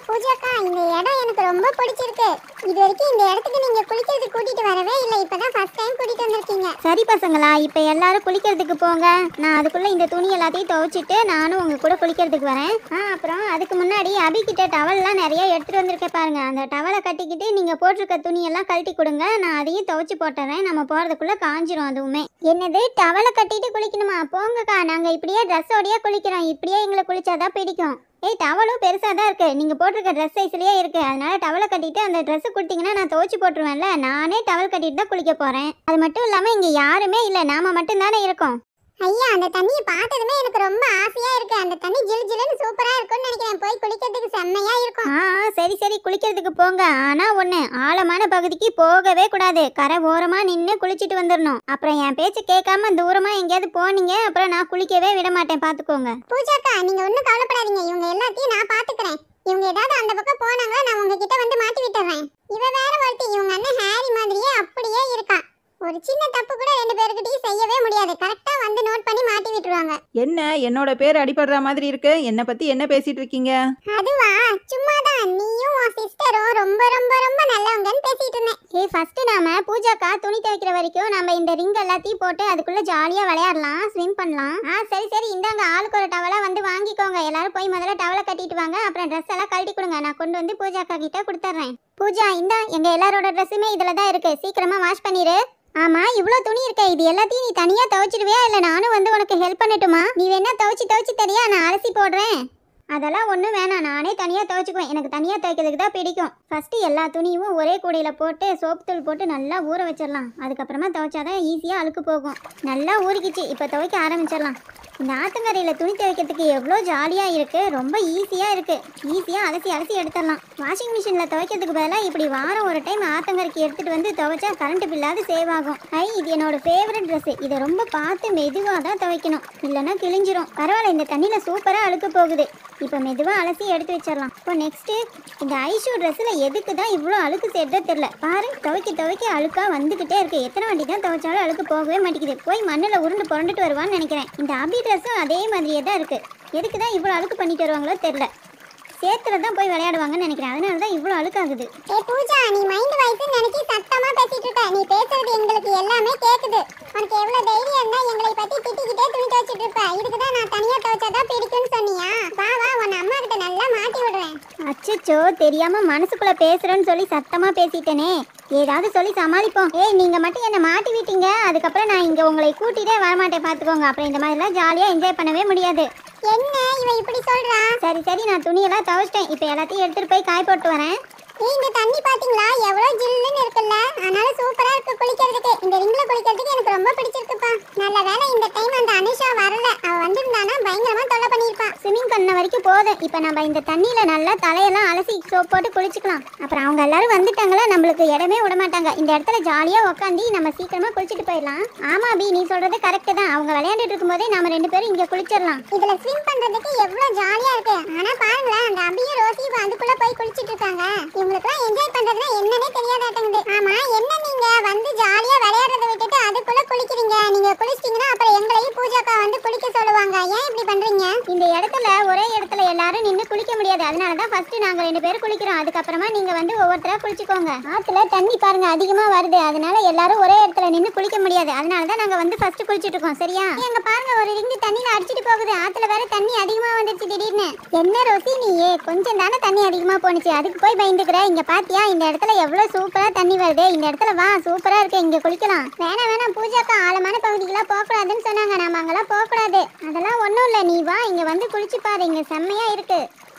பூஜாக்கா இந்த இடம் எனக்கு ரொம்ப பிடிச்சிருக்கு இது வரைக்கும் இந்த இடத்துக்கு நீங்க குளிக்கிறது கூட்டிட்டு வரவே இல்லை இப்பதான் ஃபர்ஸ்ட் டைம் கூட்டிட்டு வந்திருக்கீங்க சரி பசங்களா இப்போ எல்லாரும் குளிக்கிறதுக்கு போங்க நான் அதுக்குள்ள இந்த துணி எல்லாத்தையும் துவைச்சிட்டு நானும் உங்க கூட குளிக்கிறதுக்கு வரேன் ஆ அப்புறம் அதுக்கு முன்னாடி அபிகிட்ட டவல்லாம் நிறைய எடுத்துட்டு வந்திருக்கேன் பாருங்க அந்த டவலை கட்டிக்கிட்டு நீங்க போட்டிருக்க துணியெல்லாம் கழட்டி கொடுங்க நான் அதையும் துவைச்சு போட்டுறேன் நம்ம போறதுக்குள்ள காஞ்சிரும் அதுவுமே என்னது டவலை கட்டிட்டு குளிக்கணுமா போங்கக்கா நாங்க இப்படியே ட்ரெஸ்ஸோடயே குளிக்கிறோம் இப்படியே எங்களை குளிச்சாதான் பிடிக்கும் ஏய் டவலும் பெருசாக தான் இருக்கு நீங்கள் போட்டிருக்க ட்ரெஸ் சைஸ்லேயே இருக்கு அதனால டவலை கட்டிட்டு அந்த ட்ரெஸ் கொடுத்தீங்கன்னா நான் துவைச்சு போட்டுருவேன்ல நானே டவல் கட்டிட்டு தான் குளிக்க போகிறேன் அது மட்டும் இல்லாமல் இங்கே யாருமே இல்லை நாம மட்டும் தானே இருக்கோம் ஐயா அந்த தண்ணியை பார்த்ததுமே எனக்கு ரொம்ப ஆசையா இருக்கு அந்த தண்ணி ஜில் ஜில்லுன்னு சூப்பரா இருக்கும்னு நினைக்கிறேன் போய் குளிக்கிறதுக்கு செம்மையா இருக்கும் ஆ ஆ, சரி சரி குளிக்கிறதுக்கு போங்க ஆனால் ஒன்று ஆழமான பகுதிக்கு போகவே கூடாது கரை ஓரமாக நின்று குளிச்சுட்டு வந்துடணும் அப்புறம் என் பேச்சு கேட்காம தூரமாக எங்கேயாவது போனீங்க அப்புறம் நான் குளிக்கவே விட மாட்டேன் பார்த்துக்கோங்க பூஜாக்கா நீங்க ஒண்ணும் கவலைப்படாதீங்க இவங்க எல்லாத்தையும் நான் பாத்துக்கிறேன் இவங்க ஏதாவது அந்த பக்கம் போனாங்களா நான் உங்ககிட்ட வந்து மாட்டி விட்டுறேன் இவ வேற ஒருத்தி இவங்க அண்ணன் ஹாரி மாதிரியே அப்படியே இருக்கா ஒரு சின்ன தப்பு கூட ரெண்டு பேருக்கிட்டையும் செய்யவே முடியாது கரெக்டா வந்து நோட் பண்ணி மாட்டி விட்டுருவாங்க என்ன என்னோட பேர் அடிபடுற மாதிரி இருக்கு என்னை பத்தி என்ன பேசிட்டு இருக்கீங்க அதுவா சும்மாதான் நீயும் உன் சிஸ்டரும் ரொம்ப ரொம்ப ரொம்ப நல்லவங்கன்னு பேசிட்டு இருந்தேன் ஏய் ஃபஸ்ட்டு நாம பூஜாக்கா துணி துவைக்கிற வரைக்கும் நம்ம இந்த ரிங் எல்லாத்தையும் போட்டு அதுக்குள்ள ஜாலியாக விளையாடலாம் ஸ்விம் பண்ணலாம் ஆ சரி சரி இந்தாங்க ஆளுக்கு ஒரு டவலை வந்து வாங்கிக்கோங்க எல்லாரும் போய் முதல்ல டவலை கட்டிட்டு வாங்க அப்புறம் ட்ரெஸ் எல்லாம் கழட்டி கொடுங்க நான் கொண்டு வந்து பூஜாக்கா கிட்ட கொடுத்துட்றேன் பூஜா இந்தா எங்க எல்லாரோட ட்ரெஸ்ஸுமே இதில் தான் இருக்கு சீக்கிரமா வாஷ் பண்ணிடு ஆமா இவ்வளோ துணி இருக்கே இது எல்லாத்தையும் நீ தனியா துவைச்சிடுவியா இல்லை நானும் வந்து உனக்கு ஹெல்ப் பண்ணட்டுமா நீ வேணா துவைச்சி துவைச்சி தரியா நான் அலசி போடுறேன் அதெல்லாம் ஒன்றும் வேணாம் நானே தனியாக துவைச்சிக்குவேன் எனக்கு தனியாக துவைக்கிறதுக்கு தான் பிடிக்கும் ஃபஸ்ட்டு எல்லா துணியும் ஒரே கூடையில் போட்டு சோப்பு தூள் போட்டு நல்லா ஊற வச்சிடலாம் அதுக்கப்புறமா துவைச்சாதான் ஈஸியாக அழுக்கு போகும் நல்லா ஊறிக்கிச்சு இப்போ துவைக்க ஆரம்பிச்சிடலாம் இந்த ஆத்தங்கரையில் துணி துவைக்கிறதுக்கு எவ்வளோ ஜாலியாக இருக்குது ரொம்ப ஈஸியாக இருக்குது ஈஸியாக அலசி அலசி எடுத்துடலாம் வாஷிங் மிஷினில் துவைக்கிறதுக்கு பதிலாக இப்படி வாரம் ஒரு டைம் ஆத்தங்கரைக்கு எடுத்துகிட்டு வந்து துவைச்சா கரண்ட் பில்லாவது சேவ் ஆகும் ஐ இது என்னோட ஃபேவரட் ட்ரெஸ்ஸு இதை ரொம்ப பார்த்து மெதுவாக தான் துவைக்கணும் இல்லைன்னா கிழிஞ்சிரும் பரவாயில்ல இந்த தண்ணியில் சூப்பராக அழுக்கு போகுது இப்போ மெதுவாக அலசி எடுத்து வச்சிடலாம் இப்போ நெக்ஸ்ட்டு இந்த ஐஷூ ட்ரெஸ்ஸில் எதுக்கு தான் இவ்வளோ அழுக்கு சேர்த்தோ தெரில பாரு துவைக்க துவைக்க அழுக்காக வந்துக்கிட்டே இருக்கு எத்தனை வாட்டி தான் துவைச்சாலும் அழுக்கு போகவே மாட்டேங்குது போய் மண்ணில் உருண்டு புரண்டுட்டு வருவான்னு நினைக்கிறேன் இந்த அபி ட்ரெஸ்ஸும் அதே மாதிரியே தான் இருக்குது எதுக்கு தான் இவ்வளோ அழுக்கு பண்ணிட்டு வருவாங்களோ தெரில சேத்துல தான் போய் விளையாடுவாங்கன்னு நினைக்கிறேன் அதனால தான் இவ்வளோ அழுக்காகுது ஏ பூஜா நீ மைண்ட் வாய்ஸ் நினைச்சு சத்தமா பேசிட்டு இருக்க நீ பேசுறது எங்களுக்கு எல்லாமே கேக்குது உனக்கு எவ்வளவு தைரியம் இருந்தா எங்களை பத்தி திட்டிக்கிட்டே துணி துவைச்சிட்டு இருப்ப இதுக்கு தான் நான் தனியா துவைச்சாதான் பிடிக்கும்னு சொன்னியா வா வா உன் அம்மா கிட்ட நல்லா மாட்டி விடுறேன் அச்சச்சோ தெரியாம மனசுக்குள்ள பேசுறேன்னு சொல்லி சத்தமா பேசிட்டேனே ஏதாவது சொல்லி சமாளிப்போம் ஏய் நீங்க மட்டும் என்ன மாட்டி விட்டீங்க அதுக்கப்புறம் நான் இங்க உங்களை கூட்டிட்டே வரமாட்டேன் பாத்துக்கோங்க அப்புறம் இந்த மாதிரிலாம் ஜாலியா என்ஜாய் பண்ணவே முடியாது என்ன இவ இப்படி சொல்றா சரி சரி நான் துணியெல்லாம் துவைச்சிட்டேன் இப்போ எல்லாத்தையும் எடுத்துட்டு போய் காய போட்டு வரேன் நீ இந்த தண்ணி பாத்தீங்களா எவ்வளவு ஜில்லுன்னு இருக்குல்ல அதனால சூப்பரா இருக்கு குளிக்கிறதுக்கு இந்த ரிங்ல குளிக்கிறதுக்கு எனக்கு ரொம்ப பிடிச்சிருக்குப்பா நல்ல வேளை இந்த டைம் அந்த அனுஷா வரல அவ வந்திருந்தானா பயங்கரமா தொல்லை பண்ணிருப்பா ஸ்விம்மிங் பண்ண வரைக்கும் போதும் இப்போ நம்ம இந்த தண்ணியில நல்லா தலையெல்லாம் அலசி சோப் போட்டு குளிச்சுக்கலாம் அப்புறம் அவங்க எல்லாரும் வந்துட்டாங்களா நம்மளுக்கு இடமே விட மாட்டாங்க இந்த இடத்துல ஜாலியா உட்காந்து நம்ம சீக்கிரமா குளிச்சுட்டு போயிடலாம் ஆமா பி நீ சொல்றது கரெக்ட் தான் அவங்க விளையாண்டுட்டு இருக்கும்போதே நம்ம ரெண்டு பேரும் இங்க குளிச்சிடலாம் இதுல ஸ்விம் பண்றதுக்கு எவ்வளவு ஜாலியா இருக்கு ஆனா பாருங்களேன் அந்த அபியும் ரோசியும் அதுக்குள்ள போய் குளிச்சிட்டு இருக்காங்க இவங்களுக்குலாம் என்ஜாய் பண்றதுனா என்னன்னே தெரியாதாட்டங்குது ஆமா என்ன நீங்க வந்து ஜாலியா விளையாடுறத விட்டுட்டு அதுக்குள்ள குளிக்கிறீங்க நீங்க குளிச்சிட்டீங்கன்னா அப்புறம் எங்களையும் பூஜாக்கா வந்து குளிக்க சொல்லுவாங்க ஏன் இப்படி பண்றீங்க இந்த இடத்துல ஒரே இடத்துல எல்லாரும் நின்று குளிக்க முடியாது அதனால தான் ஃபர்ஸ்ட் நாங்க ரெண்டு பேரும் குளிக்கிறோம் அதுக்கப்புறமா நீங்க வந்து ஒவ்வொருத்தரா குளிச்சுக்கோங்க ஆத்துல தண்ணி பாருங்க அதிகமா வருது அதனால எல்லாரும் ஒரே இடத்துல நின்று குளிக்க முடியாது அதனால தான் நாங்க வந்து ஃபர்ஸ்ட் குளிச்சிட்டு இருக்கோம் சரியா எங்க பாருங்க ஒரு ரிங்கு தண்ணியில அடிச்சிட்டு போகுது ஆத்துல வேற தண்ணி அதிகமா வந்துருச்சு திடீர்னு என்ன ரோசி நீயே கொஞ்சம் தானே தண்ணி அதிகமா போனுச்சு அதுக்கு போய் பயந்துக்கிற இங்க பாத்தியா இந்த இடத்துல எவ்வளவு சூப்பரா தண்ணி வருது இந்த இடத்துல வா சூப்பரா இருக்கு இங்க குளிக்கலாம் வேணாம் வேணாம் பூஜாக்கா ஆழமான பகுதிக்கெல்லாம் போக கூடாதுன்னு சொன்னாங்க நாம அங்கெல்லாம் போக கூடாது அதெல்லாம் ஒண்ணும் இல்ல நீ வா இங்க வந்து குளிச்சு பாரு இங்க செம்மையா இருக்கு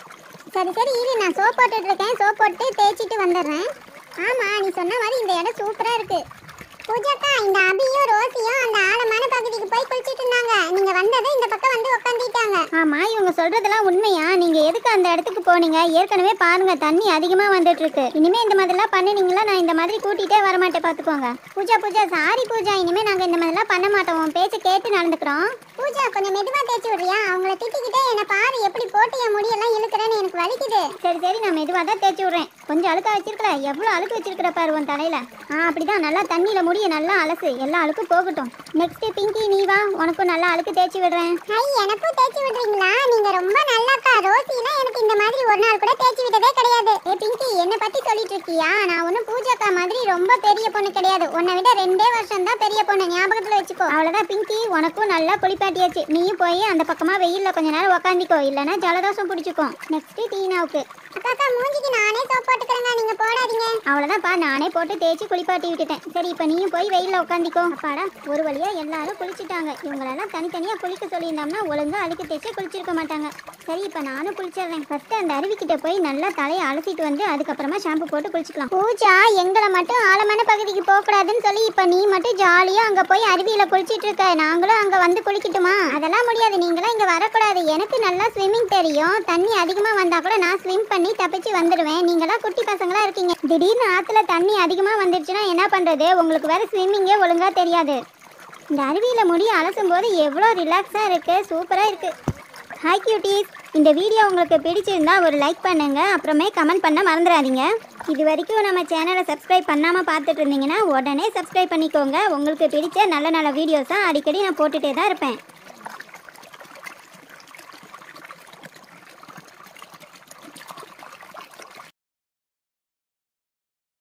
சரி சரி இரு நான் சோப் போட்டுட்டு இருக்கேன் சோப் போட்டு தேய்ச்சிட்டு வந்துடுறேன் ஆமா நீ சொன்ன மாதிரி இந்த இடம் சூப்பரா இருக்கு பூஜாக்கா இந்த அபியும் ரோசியும் அந்த ஆழமான பகுதிக்கு போய் குளிச்சிட்டு இருந்தாங்க நீங்க வந்ததும் இந்த பக்கம் வந்து உட்காந்துட்டாங்க ஆமா இவங்க சொல்றதெல்லாம் உண்மையா நீங்க எதுக்கு அந்த இடத்துக்கு போனீங்க ஏற்கனவே பாருங்க தண்ணி அதிகமா வந்துட்டு இருக்கு இனிமே இந்த மாதிரிலாம் பண்ணுனீங்களா நான் இந்த மாதிரி கூட்டிட்டே வர மாட்டேன் பாத்துக்கோங்க பூஜா பூஜா சாரி பூஜா இனிமே நாங்க இந்த மாதிரிலாம் பண்ண மாட்டோம் உன் பேச்ச கேட்டு நடந்துக்கிறோம் பூஜா கொஞ்சம் மெதுவா தேய்ச்சி விடுறியா அவங்கள திட்டிக்கிட்டே என்ன பாரு எப்படி போட்டு என் முடியெல்லாம் இழுக்கிறேன்னு எனக்கு வலிக்குது சரி சரி நான் மெதுவாக தான் தேய்ச்சி விட்றேன் கொஞ்சம் அழுக்கா வச்சிருக்கல எவ்வளோ அழுக்கு வச்சிருக்கிற பாரு உன் தலையில ஆ அப்படிதான் நல்லா தண்ணியில முடி முடிய நல்லா அலசு எல்லா அழுக்கும் போகட்டும் நெக்ஸ்ட் பிங்கி நீ வா உனக்கும் நல்லா அழுக்கு தேய்ச்சி விடுறேன் ஐ எனக்கும் தேய்ச்சி விடுறீங்களா நீங்க ரொம்ப நல்லாக்கா ரோசினா எனக்கு இந்த மாதிரி ஒரு நாள் கூட தேய்ச்சி விட்டதே கிடையாது ஏ பிங்கி என்ன பத்தி சொல்லிட்டு இருக்கியா நான் ஒன்றும் பூஜாக்கா மாதிரி ரொம்ப பெரிய பொண்ணு கிடையாது உன்னை விட ரெண்டே வருஷம் தான் பெரிய பொண்ணு ஞாபகத்துல வச்சுக்கோ அவ்வளவுதான் பிங்கி உனக்கும் நல்லா குளிப்பாட்டியாச்சு நீயும் போய் அந்த பக்கமா வெயில்ல கொஞ்ச நேரம் உக்காந்திக்கோ இல்லைன்னா ஜலதோஷம் பிடிச்சிக்கும் நெக்ஸ்ட் டீனாவுக்கு அக்காக்கா மூஞ்சிக்கு நானே சோப் போட்டுக்கிறேங்க நீங்க போடாதீங்க அவ்வளோதான்ப்பா நானே போட்டு தேய்ச்சி குளிப்பாட்டி விட்டுட்டேன் சரி இப்போ நீயும் போய் வெயிலில் உட்காந்திக்கோ அப்பாடா ஒரு வழியா எல்லாரும் குளிச்சுட்டாங்க இவங்களெல்லாம் தனித்தனியாக குளிக்க சொல்லியிருந்தோம்னா ஒழுங்கா அழுக்கு தேய்ச்சி குளிச்சிருக்க மாட்டாங்க சரி இப்போ நானும் குளிச்சிடுறேன் ஃபர்ஸ்ட் அந்த அருவிக்கிட்ட போய் நல்லா தலையை அலசிட்டு வந்து அதுக்கப்புறமா ஷாம்பு போட்டு குளிச்சுக்கலாம் பூஜா எங்களை மட்டும் ஆழமான பகுதிக்கு போகக்கூடாதுன்னு சொல்லி இப்போ நீ மட்டும் ஜாலியாக அங்கே போய் அருவியில் குளிச்சிட்டு இருக்க நாங்களும் அங்கே வந்து குளிக்கட்டுமா அதெல்லாம் முடியாது நீங்களாம் இங்கே வரக்கூடாது எனக்கு நல்லா ஸ்விம்மிங் தெரியும் தண்ணி அதிகமாக வந்தால் கூட நான் ஸ்விம் பண்ணி தப்பிச்சு வந்துடுவேன் நீங்களாம் குட்டி பசங்களா இருக்கீங்க திடீர்னு ஆற்றுல தண்ணி அதிகமாக வந்துருச்சுன்னா என்ன பண்ணுறது உங்களுக்கு வேற ஸ்விம்மிங்கே ஒழுங்காக தெரியாது இந்த அருவியில் முடி அலசும் போது எவ்வளோ ரிலாக்ஸாக இருக்குது சூப்பராக இருக்குது ஹாய் கியூட்டீஸ் இந்த வீடியோ உங்களுக்கு பிடிச்சிருந்தா ஒரு லைக் பண்ணுங்க அப்புறமே கமெண்ட் பண்ண மறந்துடாதீங்க இது வரைக்கும் நம்ம சேனலை சப்ஸ்கிரைப் பண்ணாமல் பார்த்துட்டு இருந்தீங்கன்னா உடனே சப்ஸ்கிரைப் பண்ணிக்கோங்க உங்களுக்கு பிடிச்ச நல்ல நல்ல வீடியோஸாக அடிக்கடி நான் போட்டுகிட்டே தான் இருப்பேன்